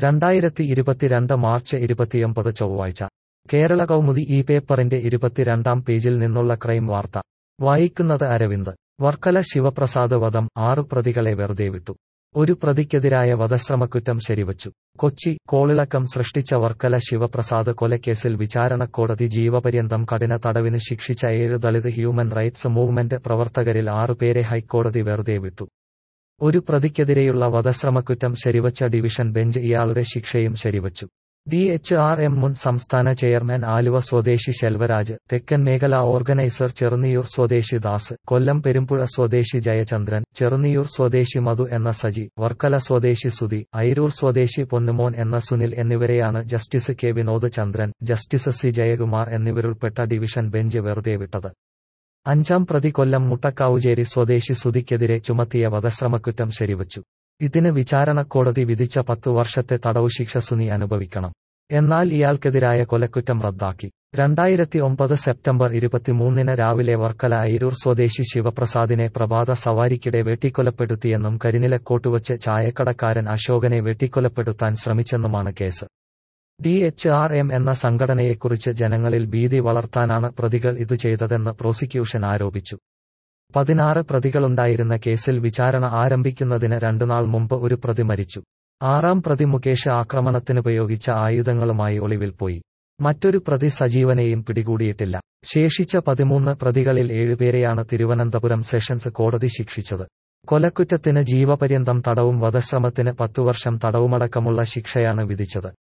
രണ്ടായിരത്തി ഇരുപത്തിരണ്ട് മാർച്ച് ഇരുപത്തിയൊമ്പത് ചൊവ്വാഴ്ച കേരള കൗമുദി ഈ പേപ്പറിന്റെ ഇരുപത്തിരണ്ടാം പേജിൽ നിന്നുള്ള ക്രൈം വാർത്ത വായിക്കുന്നത് അരവിന്ദ് വർക്കല ശിവപ്രസാദ് വധം ആറു പ്രതികളെ വെറുതെ വിട്ടു ഒരു പ്രതിക്കെതിരായ വധശ്രമക്കുറ്റം ശരിവച്ചു കൊച്ചി കോളിളക്കം സൃഷ്ടിച്ച വർക്കല ശിവപ്രസാദ് കൊലക്കേസിൽ വിചാരണക്കോടതി ജീവപര്യന്തം കഠിന തടവിന് ശിക്ഷിച്ച ഏഴ് ദളിത് ഹ്യൂമൻ റൈറ്റ്സ് മൂവ്മെന്റ് പ്രവർത്തകരിൽ ആറുപേരെ ഹൈക്കോടതി വെറുതെ വിട്ടു ഒരു പ്രതിക്കെതിരെയുള്ള വധശ്രമക്കുറ്റം ശരിവച്ച ഡിവിഷൻ ബെഞ്ച് ഇയാളുടെ ശിക്ഷയും ശരിവച്ചു ഡി എച്ച് ആർ എം മുൻ സംസ്ഥാന ചെയർമാൻ ആലുവ സ്വദേശി ശെൽവരാജ് തെക്കൻ മേഖല ഓർഗനൈസർ ചെറുന്നിയൂർ സ്വദേശി ദാസ് കൊല്ലം പെരുമ്പുഴ സ്വദേശി ജയചന്ദ്രൻ ചെറുന്നിയൂർ സ്വദേശി മധു എന്ന സജി വർക്കല സ്വദേശി സുധി ഐരൂർ സ്വദേശി പൊന്നുമോൻ എന്ന സുനിൽ എന്നിവരെയാണ് justice K Vinod Chandran justice C Jayakumar എന്നിവരുൾപ്പെട്ട ഡിവിഷൻ ബെഞ്ച് വെറുതെ വിട്ടത് അഞ്ചാം പ്രതി കൊല്ലം മുട്ടക്കാവുചേരി സ്വദേശി സുധിക്കെതിരെ ചുമത്തിയ വധശ്രമക്കുറ്റം ശരിവച്ചു ഇതിന് വിചാരണക്കോടതി വിധിച്ച പത്തു വർഷത്തെ തടവു ശിക്ഷ സുനി അനുഭവിക്കണം എന്നാൽ ഇയാൾക്കെതിരായ കൊലക്കുറ്റം റദ്ദാക്കി രണ്ടായിരത്തി ഒമ്പത് സെപ്റ്റംബർ ഇരുപത്തിമൂന്നിന് രാവിലെ വർക്കല അയിരൂർ സ്വദേശി ശിവപ്രസാദിനെ പ്രഭാത സവാരിക്കിടെ വെട്ടിക്കൊലപ്പെടുത്തിയെന്നും കരിനിലക്കോട്ടുവച്ച് ചായക്കടക്കാരൻ അശോകനെ വെട്ടിക്കൊലപ്പെടുത്താൻ ശ്രമിച്ചെന്നുമാണ് case D H R M എന്ന സംഘടനയെക്കുറിച്ച് ജനങ്ങളിൽ ഭീതി വളർത്താനാണ് പ്രതികൾ ഇത് ചെയ്തതെന്ന് പ്രോസിക്യൂഷൻ ആരോപിച്ചു പതിനാറ് പ്രതികളുണ്ടായിരുന്ന കേസിൽ വിചാരണ ആരംഭിക്കുന്നതിന് രണ്ടുനാൾ മുമ്പ് ഒരു പ്രതി മരിച്ചു ആറാം പ്രതി മുകേഷ് ആക്രമണത്തിനുപയോഗിച്ച ആയുധങ്ങളുമായി ഒളിവിൽ പോയി മറ്റൊരു പ്രതി സജീവനെയും പിടികൂടിയിട്ടില്ല ശേഷിച്ച പതിമൂന്ന് പ്രതികളിൽ ഏഴുപേരെയാണ് തിരുവനന്തപുരം സെഷൻസ് കോടതി ശിക്ഷിച്ചത് കൊലക്കുറ്റത്തിന് ജീവപര്യന്തം തടവും വധശ്രമത്തിന് പത്തുവർഷം തടവുമടക്കമുള്ള ശിക്ഷയാണ് വിധിച്ചത്